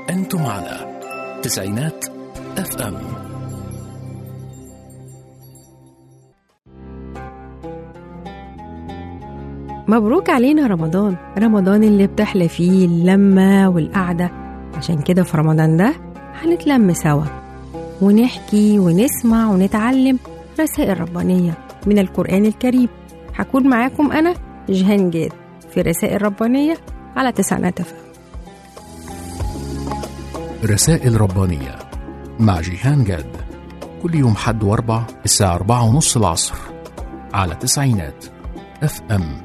أنتم على تسعينات اف ام مبروك علينا رمضان رمضان اللي بتحلى فيه اللمة والقعدة عشان كده في رمضان ده هنتلم سوا ونحكي ونسمع ونتعلم رسائل ربانية من القرآن الكريم هكون معاكم أنا جهان جاد في رسائل ربانية على تسعينات أفهم رسائل ربانية مع جيهان جاد كل يوم حد واربع الساعة أربعة ونص العصر على تسعينات اف ام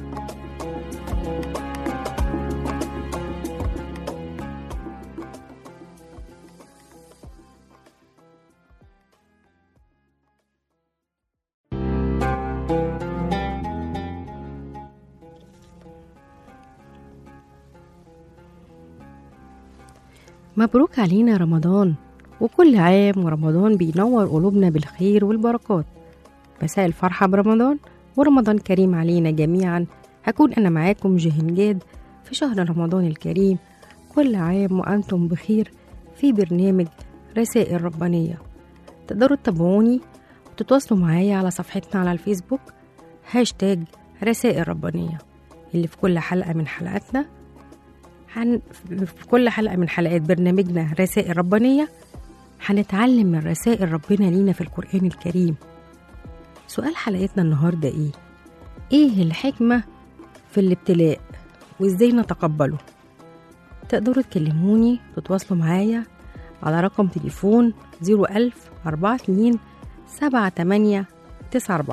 مبروك علينا رمضان وكل عام ورمضان بينور قلوبنا بالخير والبركات مساء الفرحة برمضان ورمضان كريم علينا جميعا هكون أنا معاكم جهنجاد في شهر رمضان الكريم كل عام وأنتم بخير في برنامج رسائل ربانية تقدروا تتابعوني وتتواصلوا معايا على صفحتنا على الفيسبوك هاشتاج رسائل ربانية اللي في كل حلقة من حلقاتنا هن... في كل حلقة من حلقات برنامجنا رسائل ربانية هنتعلم من رسائل ربنا لينا في القرآن الكريم سؤال حلقتنا النهاردة إيه؟ إيه الحكمة في الابتلاء وإزاي نتقبله؟ تقدروا تكلموني تتواصلوا معايا على رقم تليفون 01000 42 78 94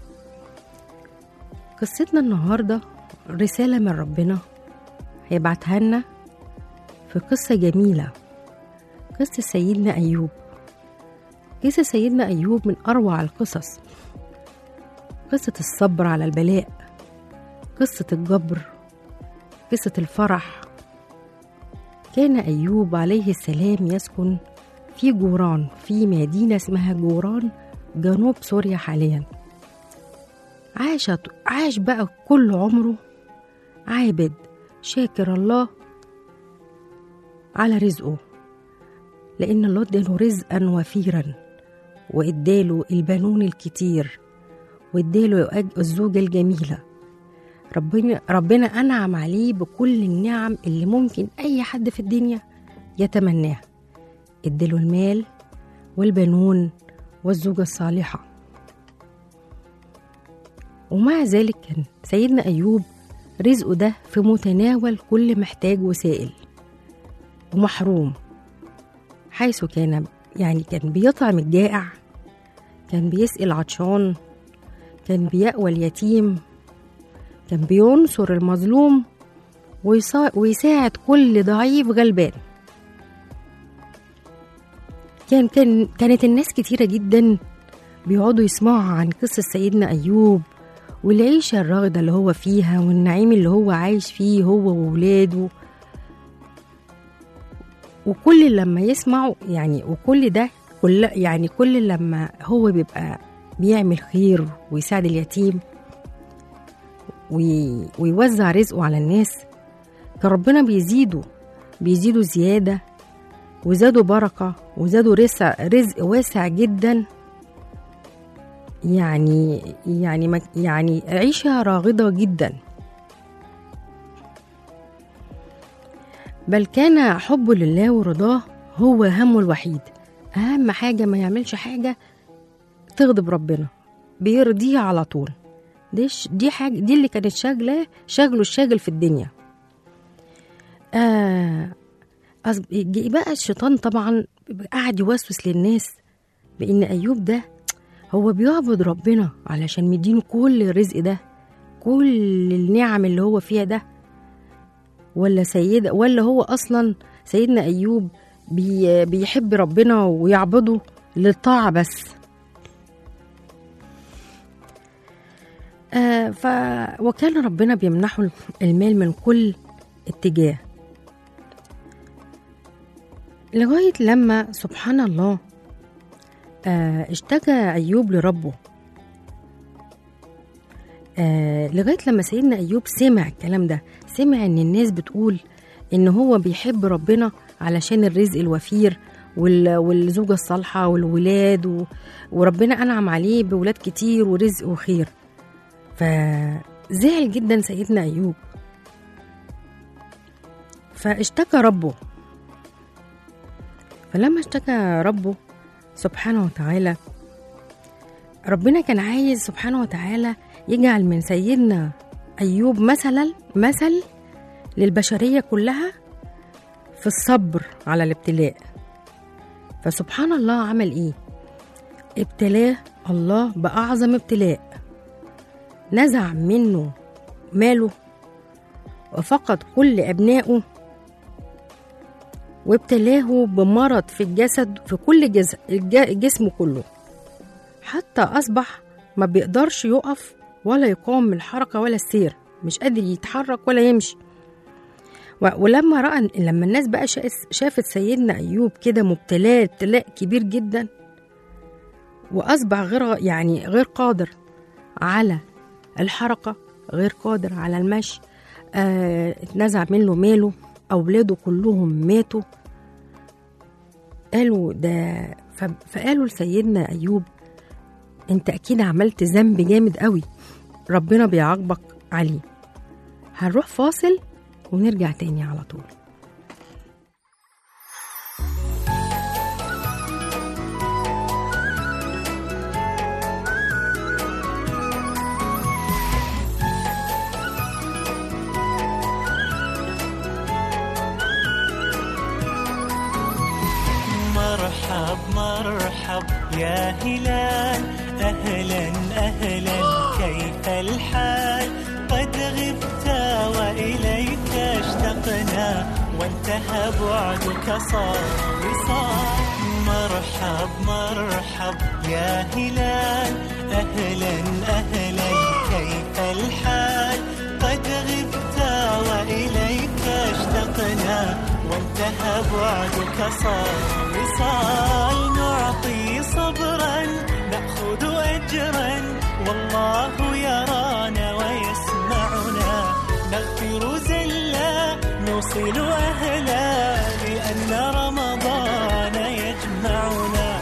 قصتنا النهاردة رسالة من ربنا هيبعتها لنا في قصة جميلة قصة سيدنا أيوب قصة سيدنا أيوب من أروع القصص قصة الصبر على البلاء قصة الجبر قصة الفرح كان أيوب عليه السلام يسكن في جوران في مدينة اسمها جوران جنوب سوريا حاليا عاش عاش بقى كل عمره عابد شاكر الله على رزقه لأن الله اداله رزقا وفيرا واداله البنون الكتير واداله الزوجة الجميلة ربنا ربنا أنعم عليه بكل النعم اللي ممكن أي حد في الدنيا يتمناها اداله المال والبنون والزوجة الصالحة ومع ذلك كان سيدنا أيوب رزقه ده في متناول كل محتاج وسائل ومحروم حيث كان يعني كان بيطعم الجائع كان بيسقي العطشان كان بيأوى اليتيم كان بينصر المظلوم ويساعد كل ضعيف غلبان كان كان كانت الناس كتيرة جدا بيقعدوا يسمعوا عن قصة سيدنا أيوب والعيشة الراغدة اللي هو فيها والنعيم اللي هو عايش فيه هو وولاده وكل لما يسمعوا يعني وكل ده كل يعني كل لما هو بيبقى بيعمل خير ويساعد اليتيم وي ويوزع رزقه على الناس كان ربنا بيزيده بيزيدوا زيادة وزادوا بركة وزادوا رزق, رزق واسع جدا يعني يعني يعني عيشة راغدة جدا بل كان حبه لله ورضاه هو همه الوحيد أهم حاجة ما يعملش حاجة تغضب ربنا بيرضيه على طول دي دي حاجة دي اللي كانت شاغلة شاغله الشاغل في الدنيا آه بقى الشيطان طبعا قعد يوسوس للناس بإن أيوب ده هو بيعبد ربنا علشان مدينه كل الرزق ده كل النعم اللي هو فيها ده ولا سيد ولا هو اصلا سيدنا ايوب بي بيحب ربنا ويعبده للطاعه بس آه ف وكان ربنا بيمنحه المال من كل اتجاه لغايه لما سبحان الله آه اشتكى أيوب لربه آه لغاية لما سيدنا أيوب سمع الكلام ده سمع إن الناس بتقول إن هو بيحب ربنا علشان الرزق الوفير وال- والزوجة الصالحة والولاد و... وربنا أنعم عليه بولاد كتير ورزق وخير فزعل جدا سيدنا أيوب فاشتكى ربه فلما اشتكى ربه سبحانه وتعالى ربنا كان عايز سبحانه وتعالى يجعل من سيدنا أيوب مثلا مثل للبشرية كلها في الصبر على الابتلاء فسبحان الله عمل ايه ابتلاه الله بأعظم ابتلاء نزع منه ماله وفقد كل أبنائه وابتلاه بمرض في الجسد في كل جز... الج- جسمه كله حتى أصبح ما بيقدرش يقف ولا يقوم من الحركة ولا السير مش قادر يتحرك ولا يمشي و- ولما رأى لما الناس بقى شا- شافت سيدنا أيوب كده مبتلاه ابتلاء كبير جدا وأصبح غير يعني غير قادر على الحركة غير قادر على المشي آه اتنزع منه ماله أولاده كلهم ماتوا قالوا ده ف- فقالوا لسيدنا أيوب أنت أكيد عملت ذنب جامد قوي ربنا بيعاقبك عليه هنروح فاصل ونرجع تاني على طول مرحب مرحب يا هلال أهلا أهلا كيف الحال قد غبت وإليك اشتقنا وانتهى بعدك صار وصال مرحب مرحب يا هلال أهلا أهلا كيف الحال قد غبت وإليك اشتقنا وانتهى بعدك صار وصال نعطي صبرا نأخذ أجرا والله يرانا ويسمعنا نغفر زلا نوصل أهلا لأن رمضان يجمعنا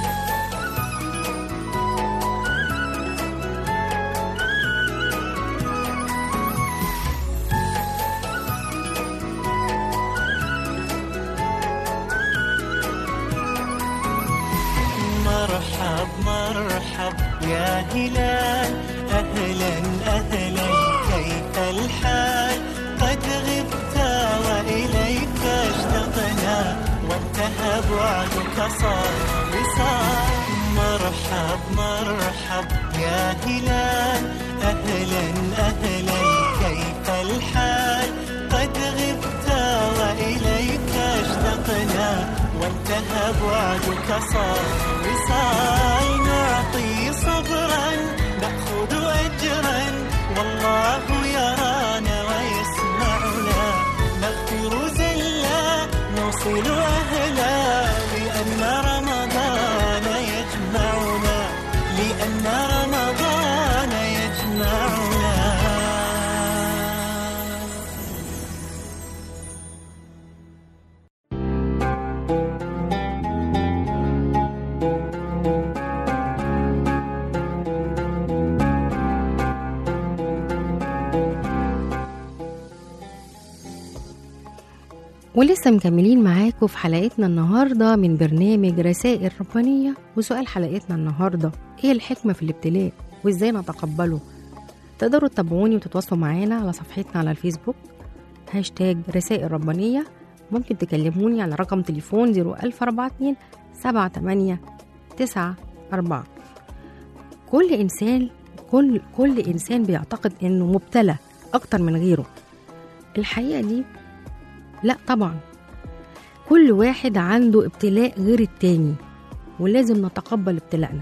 مرحب مرحب يا هلال أهلا أهلا كيف الحال قد غبت وإليك اشتقنا وانتهى بعدك صار وصال مرحب مرحب يا هلال أهلا أهلا كيف الحال قد غبت وإليك اشتقنا وانتهى بعدك صار وصال نعطي صبرا نأخذ أجرا والله يرانا ويسمعنا نغفر زلا نوصل أهلا لأن رمضان يجمعنا لأن رمضان يجمعنا ولسه مكملين معاكم في حلقتنا النهاردة من برنامج رسائل ربانية وسؤال حلقتنا النهاردة ايه الحكمة في الابتلاء وازاي نتقبله تقدروا تتابعوني وتتواصلوا معانا على صفحتنا على الفيسبوك هاشتاج رسائل ربانية ممكن تكلموني على رقم تليفون 01042 78 94 كل إنسان كل كل إنسان بيعتقد إنه مبتلى أكتر من غيره الحقيقة دي لا طبعا كل واحد عنده ابتلاء غير التاني ولازم نتقبل ابتلاءنا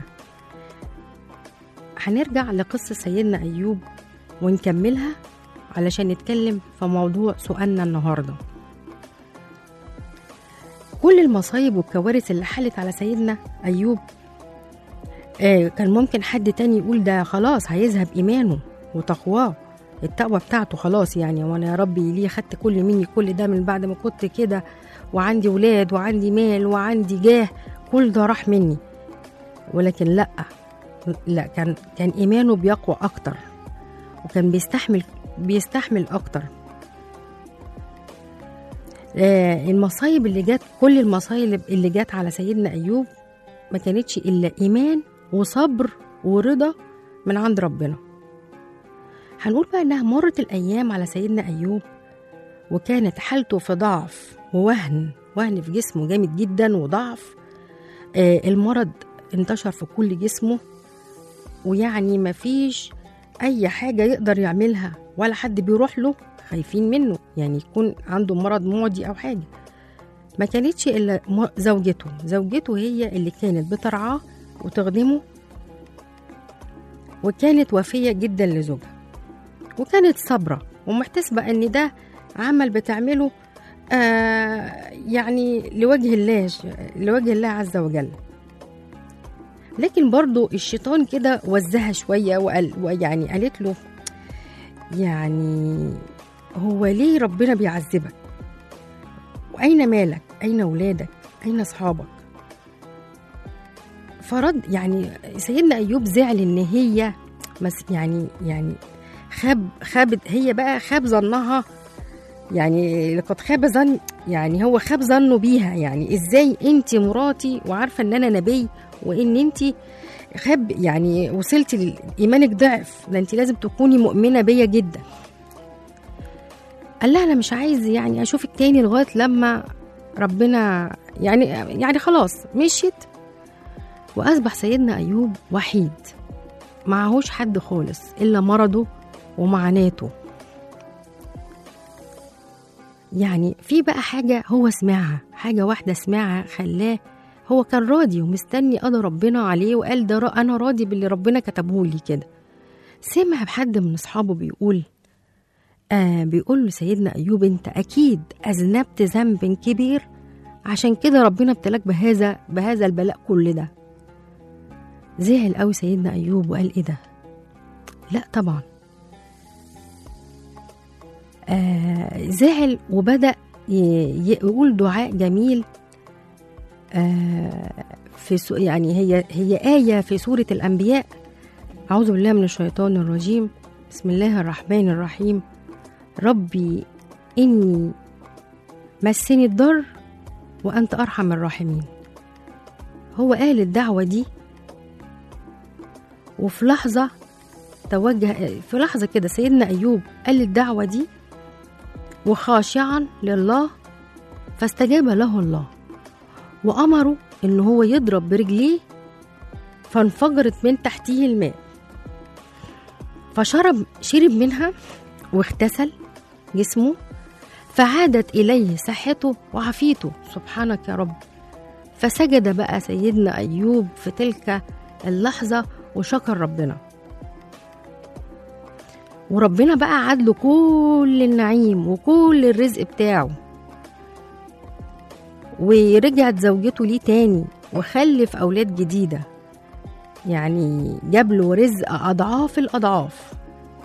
هنرجع لقصة سيدنا أيوب ونكملها علشان نتكلم في موضوع سؤالنا النهاردة كل المصايب والكوارث اللي حلت على سيدنا أيوب آه كان ممكن حد تاني يقول ده خلاص هيذهب إيمانه وتقواه التقوى بتاعته خلاص يعني وانا يا ربي ليه خدت كل مني كل ده من بعد ما كنت كده وعندي ولاد وعندي مال وعندي جاه كل ده راح مني ولكن لا لا كان كان ايمانه بيقوى اكتر وكان بيستحمل بيستحمل اكتر آه، المصايب اللي جت كل المصايب اللي جت على سيدنا ايوب ما كانتش الا ايمان وصبر ورضا من عند ربنا هنقول بقى انها مرت الايام على سيدنا ايوب وكانت حالته في ضعف ووهن وهن في جسمه جامد جدا وضعف آه المرض انتشر في كل جسمه ويعني مفيش اي حاجه يقدر يعملها ولا حد بيروح له خايفين منه يعني يكون عنده مرض معدي او حاجه ما كانتش الا م- زوجته زوجته هي اللي كانت بترعاه وتخدمه وكانت وفيه جدا لزوجها وكانت صابره ومحتسبه ان ده عمل بتعمله آه يعني لوجه الله لوجه الله عز وجل لكن برضو الشيطان كده وزها شوية وقال ويعني قالت له يعني هو ليه ربنا بيعذبك وأين مالك أين أولادك أين أصحابك فرد يعني سيدنا أيوب زعل إن هي بس يعني يعني خاب خابت هي بقى خاب ظنها يعني لقد خاب ظن يعني هو خاب ظنه بيها يعني ازاي انت مراتي وعارفه ان انا نبي وان انت خاب يعني وصلتي ل- ايمانك ضعف ده انت لازم تكوني مؤمنه بيا جدا قال لها انا مش عايز يعني اشوفك تاني لغايه لما ربنا يعني يعني خلاص مشيت واصبح سيدنا ايوب وحيد معهوش حد خالص الا مرضه ومعاناته يعني في بقى حاجة هو سمعها حاجة واحدة سمعها خلاه هو كان راضي ومستني قضى ربنا عليه وقال ده را- أنا راضي باللي ربنا كتبه لي كده سمع بحد من أصحابه بيقول آه بيقول له سيدنا أيوب أنت أكيد أذنبت ذنب كبير عشان كده ربنا ابتلاك بهذا بهذا البلاء كل ده زعل قوي سيدنا أيوب وقال إيه ده لا طبعا آه زعل وبدأ ي- يقول دعاء جميل آه في سو يعني هي هي آية في سورة الأنبياء أعوذ بالله من الشيطان الرجيم بسم الله الرحمن الرحيم ربي إني مسني الضر وأنت أرحم الراحمين هو قال الدعوة دي وفي لحظة توجه في لحظة كده سيدنا أيوب قال الدعوة دي وخاشعا لله فاستجاب له الله وأمره إن هو يضرب برجليه فانفجرت من تحته الماء فشرب شرب منها واغتسل جسمه فعادت إليه صحته وعافيته سبحانك يا رب فسجد بقى سيدنا أيوب في تلك اللحظة وشكر ربنا وربنا بقى عاد له كل النعيم وكل الرزق بتاعه ورجعت زوجته ليه تاني وخلف أولاد جديدة يعني جاب له رزق أضعاف الأضعاف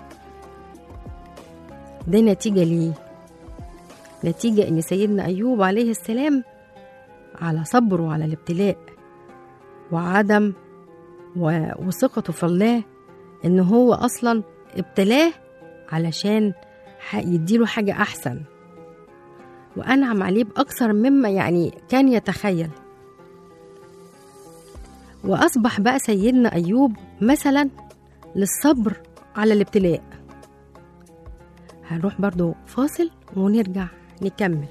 ده نتيجة ليه نتيجة إن سيدنا أيوب عليه السلام على صبره على الابتلاء وعدم و- وثقته في الله إن هو أصلا ابتلاه علشان ح- يديله حاجة أحسن وأنعم عليه بأكثر مما يعني كان يتخيل وأصبح بقى سيدنا أيوب مثلا للصبر على الابتلاء هنروح برضو فاصل ونرجع نكمل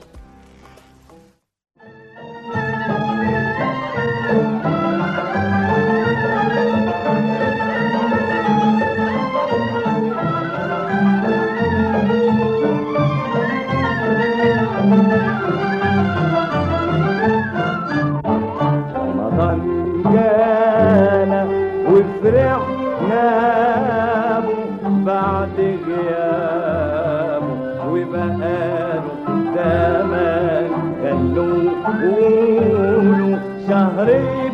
رمضان جانا وفرحنا به بعد غيابه وبقاله زمان خلوا قولوا شهر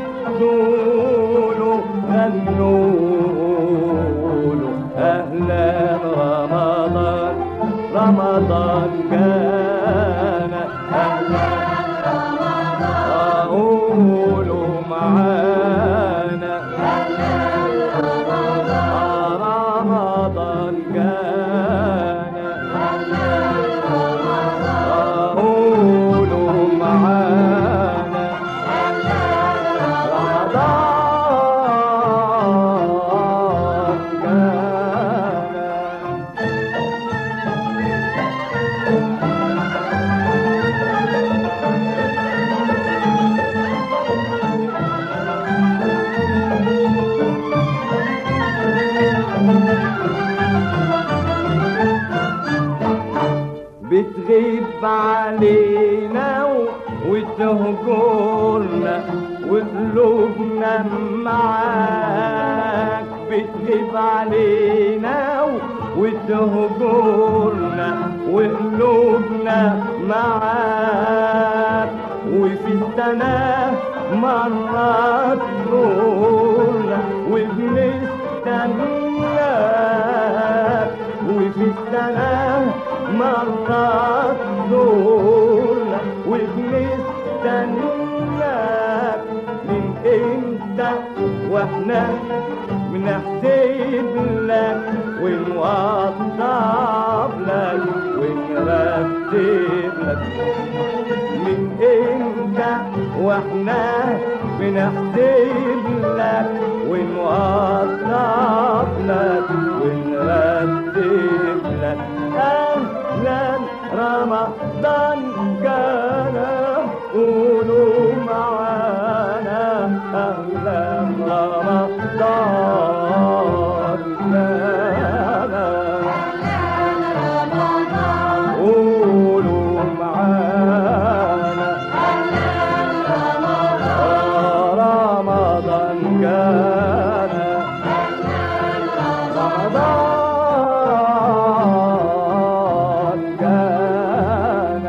بطوله غنوا له أهلا رمضان رمضان جانا أهلا وتهجرنا وقلوبنا معاك بتغيب علينا وتهجرنا وقلوبنا معاك وفي السنة مرات نورنا وبنستناك وفي السنة مرات نورنا وبنستناك من امتى واحنا بنحسب لك ونوضب لك ونرتب لك من امتى واحنا بنحسب لك ونوضب لك ونرتب لك اهلا رمضان كان قولوا معانا اهلا رمضان كان قولوا معانا رمضان كان رمضان كان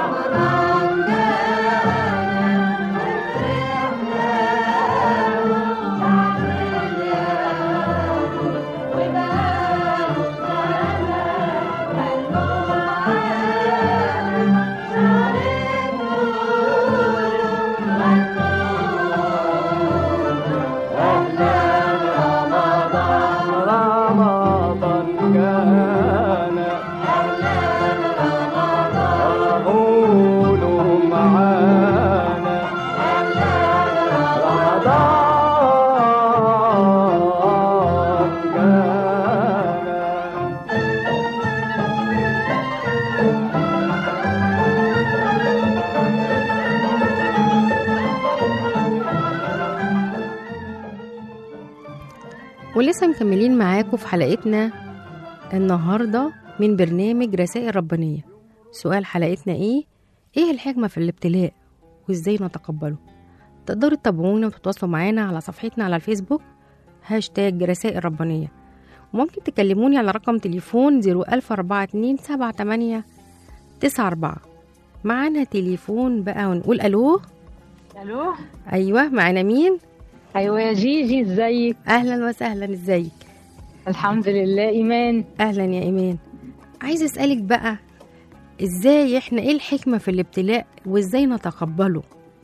رمضان كان قولوا معانا رمضان كان ولسه مكملين معاكم في حلقتنا النهاردة من برنامج رسائل ربانية سؤال حلقتنا ايه؟ ايه الحكمة في الابتلاء وازاي نتقبله؟ تقدروا تتابعونا وتتواصلوا معانا على صفحتنا على الفيسبوك هاشتاج رسائل ربانية وممكن تكلموني على رقم تليفون 01427 94 معانا تليفون بقى ونقول الو الو ايوه معانا مين ايوه يا جيجي ازيك اهلا وسهلا ازيك الحمد لله ايمان اهلا يا ايمان عايزه اسالك بقى ازاي احنا ايه الحكمه في الابتلاء وازاي نتقبله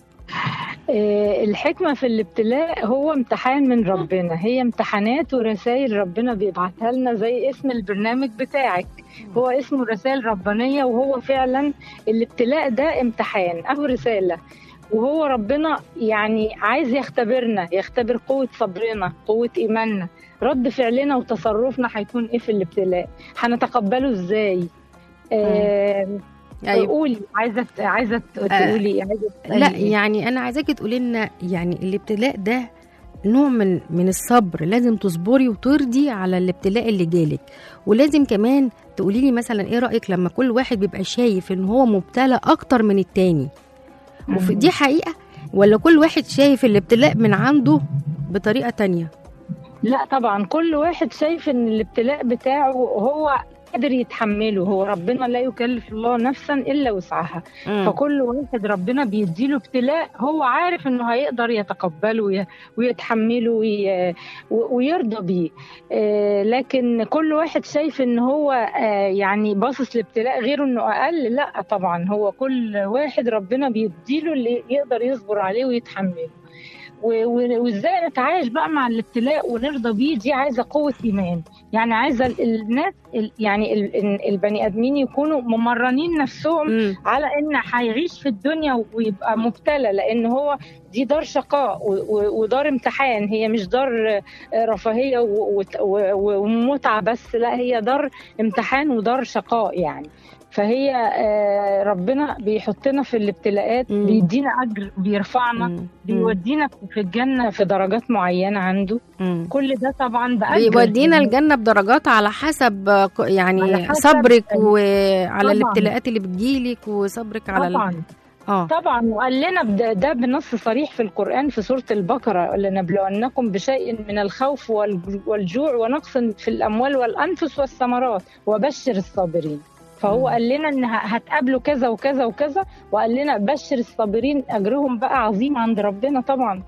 آه الحكمه في الابتلاء هو امتحان من ربنا هي امتحانات ورسائل ربنا بيبعتها لنا زي اسم البرنامج بتاعك هو اسمه رسائل ربانيه وهو فعلا الابتلاء ده امتحان او رساله وهو ربنا يعني عايز يختبرنا يختبر قوة صبرنا قوة إيماننا رد فعلنا وتصرفنا هيكون إيه في الابتلاء هنتقبله إزاي آه أيوة. قولي عايزة عايزة تقولي عايزة تسألي لا إيه؟ يعني انا عايزاكي تقولي لنا يعني الابتلاء ده نوع من من الصبر لازم تصبري وترضي على الابتلاء اللي جالك ولازم كمان تقولي لي مثلا ايه رايك لما كل واحد بيبقى شايف ان هو مبتلى اكتر من التاني وفي دي حقيقه ولا كل واحد شايف الابتلاء من عنده بطريقه تانية لا طبعا كل واحد شايف ان الابتلاء بتاعه هو قادر يتحمله هو ربنا لا يكلف الله نفسا الا وسعها مم. فكل واحد ربنا بيديله ابتلاء هو عارف انه هيقدر يتقبله وي- ويتحمله وي- و- ويرضى بيه آه، لكن كل واحد شايف ان هو آه، يعني باصص لابتلاء غيره انه اقل لا طبعا هو كل واحد ربنا بيديله اللي يقدر يصبر عليه ويتحمله و- و- وازاي نتعايش بقى مع الابتلاء ونرضى بيه دي عايزه قوه ايمان يعني عايزه ال- الناس ال- يعني ال- ال- البني ادمين يكونوا ممرنين نفسهم مم. على ان هيعيش في الدنيا ويبقى مبتلى لان هو دي دار شقاء و- و- ودار امتحان هي مش دار آه، رفاهيه و- و- و- ومتعه بس لا هي دار امتحان ودار شقاء يعني فهي آه، ربنا بيحطنا في الابتلاءات مم. بيدينا اجر بيرفعنا مم. بيودينا في الجنه في درجات معينه عنده مم. كل ده طبعا بأجر بيودينا الجنة بدرجات على حسب آه، ك- يعني على حسب صبرك ال- وعلى طبعاً. الابتلاءات اللي بتجيلك وصبرك على ال... طبعا اه طبعا وقال لنا بد- ده بنص صريح في القرآن في سورة البقرة لنبلونكم بشيء من الخوف والج- والجوع ونقص في الأموال والأنفس والثمرات وبشر الصابرين فهو مم. قال لنا ان ه- هتقابلوا كذا وكذا وكذا وقال لنا بشر الصابرين اجرهم بقى عظيم عند ربنا طبعا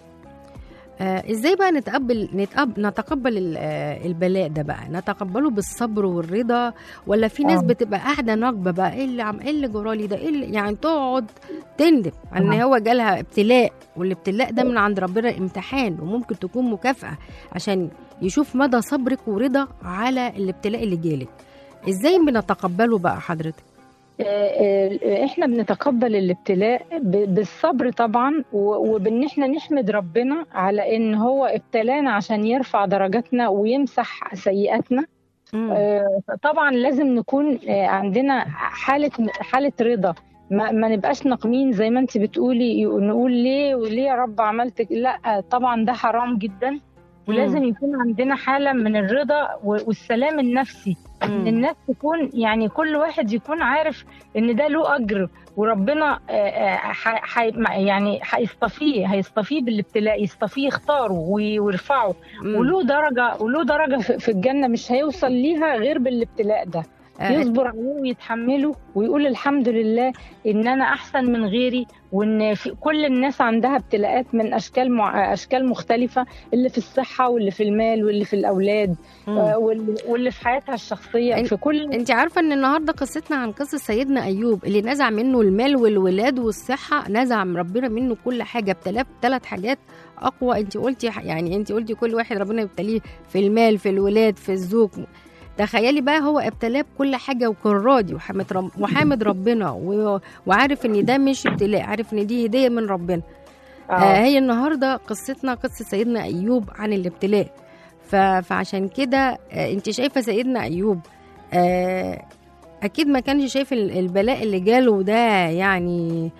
آه ازاي بقى نتقبل نتقبل نتقبل ال- آه، البلاء ده بقى نتقبله بالصبر والرضا ولا في ناس آه. بتبقى قاعده ناقبه بقى ايه اللي عم ايه اللي جرالي ده ايه اللي يعني تقعد تندم ان آه. هو جالها ابتلاء والابتلاء ده من عند ربنا امتحان وممكن تكون مكافاه عشان يشوف مدى صبرك ورضا على الابتلاء اللي جالك ازاي بنتقبله بقى حضرتك آه، آه، احنا بنتقبل الابتلاء ب- بالصبر طبعا و- وبان احنا نحمد ربنا على ان هو ابتلانا عشان يرفع درجاتنا ويمسح سيئاتنا مم. آه، طبعا لازم نكون آه، عندنا حاله حاله رضا ما, ما نبقاش ناقمين زي ما انت بتقولي نقول ليه وليه يا رب عملت ك- لا طبعا ده حرام جدا ولازم يكون عندنا حاله من الرضا و- والسلام النفسي ان مم. الناس تكون يعني كل واحد يكون عارف ان ده له اجر وربنا آه، آه، ح- ح- يعني هيصطفيه هيصطفيه بالابتلاء يصطفيه يختاره وي- ويرفعه مم. وله درجه وله درجه في في الجنه مش هيوصل ليها غير بالابتلاء ده آه، يصبر عليه ويتحمله ويقول الحمد لله ان انا احسن من غيري وان في كل الناس عندها ابتلاءات من اشكال مع اشكال مختلفه اللي في الصحه واللي في المال واللي في الاولاد مم. آه، واللي واللي في حياتها الشخصيه إن- في كل انت عارفه ان النهارده قصتنا عن قصه سيدنا ايوب اللي نزع منه المال والولاد والصحه نزع من ربنا منه كل حاجه ابتلاه بثلاث حاجات اقوى انت قلتي ح- يعني انت قلتي كل واحد ربنا يبتليه في المال في الولاد في الزوج تخيلي بقى هو ابتلاه بكل حاجه وكان راضي وحامد رب وحامد ربنا و... وعارف ان ده مش ابتلاء عارف ان دي هديه من ربنا آه آه. هي النهارده قصتنا قصه سيدنا ايوب عن الابتلاء ف... فعشان كده آه انت شايفه سيدنا ايوب آه اكيد ما كانش شايف ال- البلاء اللي جاله ده يعني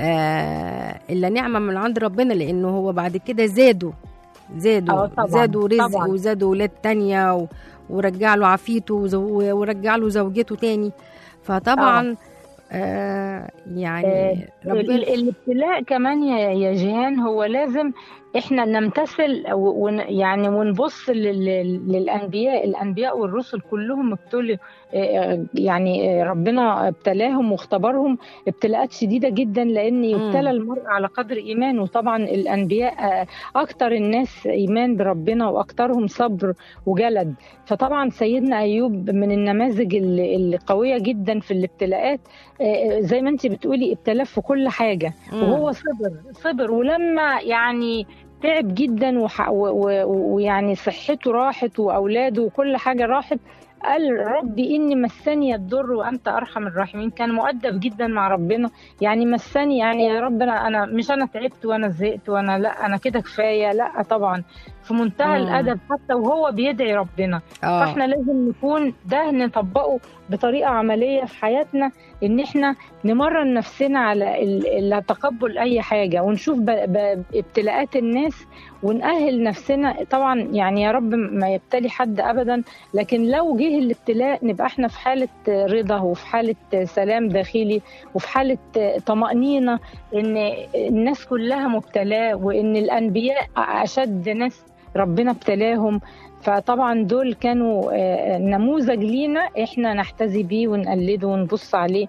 آه الا نعمه من عند ربنا لانه هو بعد كده زادوا زادوا آه طبعاً، زادوا رزق طبعاً. وزادوا ولاد تانية و... ورجع له عافيته وزو... ورجع له زوجته تاني فطبعا آه يعني آه، ال- ربنا الابتلاء كمان يا يا جيهان هو لازم احنا نمتثل و- ون يعني ونبص لل- لل- للانبياء الانبياء والرسل كلهم ابتلوا آه، يعني آه، ربنا ابتلاهم واختبرهم ابتلاءات شديده جدا لان يبتلى المرء على قدر ايمانه طبعا الانبياء آه، اكتر الناس ايمان بربنا واكترهم صبر وجلد فطبعا سيدنا ايوب من النماذج اللي اللي قويه جدا في الابتلاءات آه، زي ما انت بتقولي ابتلاه في كل حاجه مم. وهو صبر صبر ولما يعني تعب جدا وح- و- و- ويعني صحته راحت واولاده وكل حاجه راحت قال ربي اني مسني الضر وانت ارحم الراحمين كان مؤدب جدا مع ربنا يعني مسني يعني يا رب انا انا مش انا تعبت وانا زهقت وانا لا انا كده كفايه لا طبعا في منتهى مم. الادب حتى وهو بيدعي ربنا اه فاحنا لازم نكون ده نطبقه بطريقه عمليه في حياتنا ان احنا نمرن نفسنا على ال- ال- تقبل اي حاجه ونشوف ب- ب- ابتلاءات الناس ونأهل نفسنا طبعا يعني يا رب ما يبتلي حد ابدا لكن لو جه الابتلاء نبقى احنا في حاله رضا وفي حاله سلام داخلي وفي حاله طمأنينة ان الناس كلها مبتلاه وان الانبياء اشد ناس ربنا ابتلاهم فطبعا دول كانوا آه، نموذج لينا احنا نحتذي بيه ونقلده ونبص عليه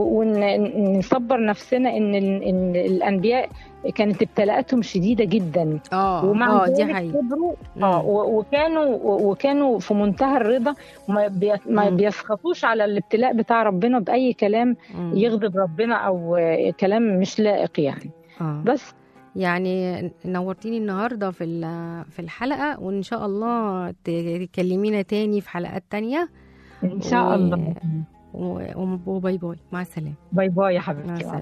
ونصبر نفسنا ان ال- إن الانبياء كانت ابتلاءاتهم شديده جدا اه ومع اه دي ذلك حقيقة صبروا اه و- وكانوا وكانوا في منتهى الرضا وما بي- ما مم. بيسخطوش على الابتلاء بتاع ربنا باي كلام مم. يغضب ربنا او آه، كلام مش لائق يعني اه بس يعني نورتيني النهارده في ال- في الحلقه وان شاء الله ت- تكلمينا تاني في حلقات تانية ان شاء و- الله و- وباي باي مع السلامه باي باي يا مع حبيبتي السلامه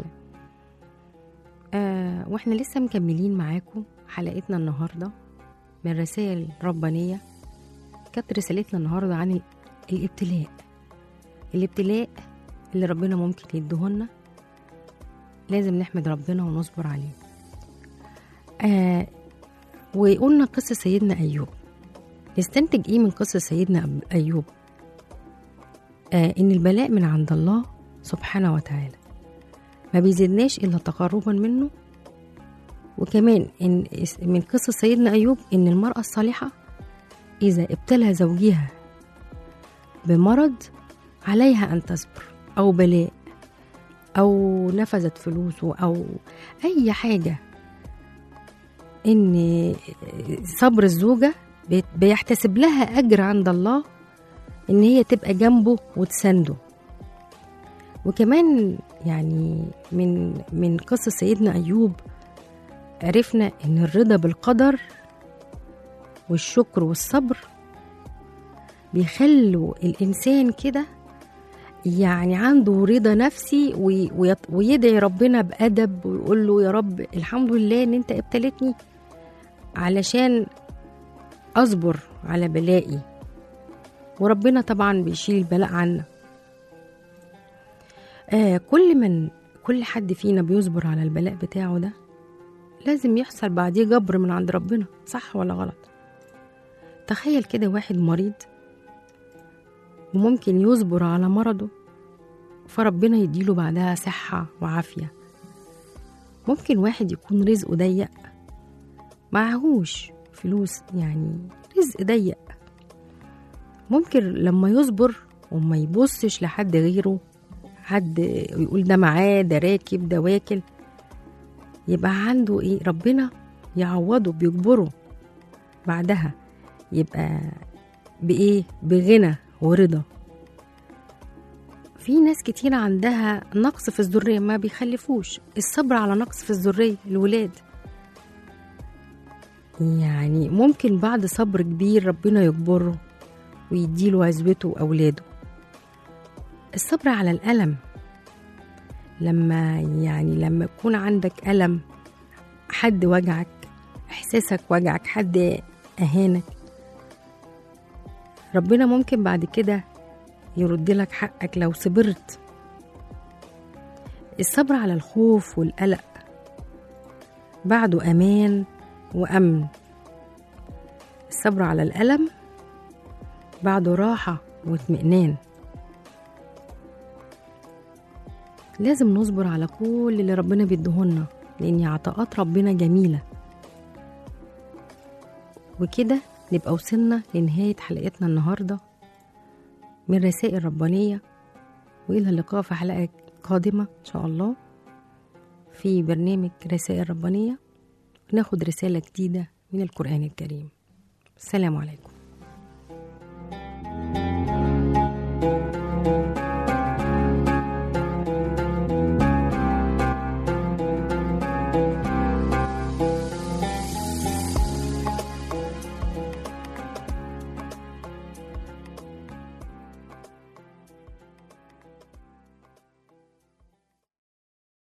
آه واحنا لسه مكملين معاكم حلقتنا النهارده من رسائل ربانيه كانت رسالتنا النهارده عن ال- الابتلاء الابتلاء اللي ربنا ممكن يديهولنا لازم نحمد ربنا ونصبر عليه آه وقلنا قصة سيدنا أيوب نستنتج إيه من قصة سيدنا أب- أيوب آه إن البلاء من عند الله سبحانه وتعالى ما بيزيدناش إلا تقربا منه وكمان إن من قصة سيدنا أيوب إن المرأة الصالحة إذا ابتلى زوجها بمرض عليها أن تصبر أو بلاء أو نفذت فلوسه أو أي حاجة إن صبر الزوجة بيت- بيحتسب لها أجر عند الله إن هي تبقى جنبه وتسنده وكمان يعني من من قصة سيدنا أيوب عرفنا إن الرضا بالقدر والشكر والصبر بيخلوا الإنسان كده يعني عنده رضا نفسي وي- ويط- ويدعي ربنا بأدب ويقول له يا رب الحمد لله إن أنت ابتلتني علشان أصبر على بلائي وربنا طبعا بيشيل البلاء عنا آه كل من كل حد فينا بيصبر على البلاء بتاعه ده لازم يحصل بعديه جبر من عند ربنا صح ولا غلط تخيل كده واحد مريض وممكن يصبر على مرضه فربنا يديله بعدها صحة وعافية ممكن واحد يكون رزقه ضيق معهوش فلوس يعني رزق ضيق ممكن لما يصبر وما يبصش لحد غيره حد يقول ده معاه ده راكب ده واكل يبقى عنده ايه ربنا يعوضه بيجبره بعدها يبقى بايه بغنى ورضا في ناس كتير عندها نقص في الذرية ما بيخلفوش الصبر على نقص في الذرية الولاد يعني ممكن بعد صبر كبير ربنا يجبره ويديله عزوته وأولاده الصبر على الألم لما يعني لما يكون عندك ألم حد وجعك إحساسك وجعك حد أهانك ربنا ممكن بعد كده يرد لك حقك لو صبرت الصبر على الخوف والقلق بعده أمان وأمن الصبر على الألم بعده راحة واطمئنان لازم نصبر على كل اللي ربنا بيديهولنا لأن عطاءات ربنا جميلة وكده نبقى وصلنا لنهاية حلقتنا النهاردة من رسائل ربانية وإلى اللقاء في حلقة قادمة إن شاء الله في برنامج رسائل ربانية ناخد رسالة جديدة من القرآن الكريم السلام عليكم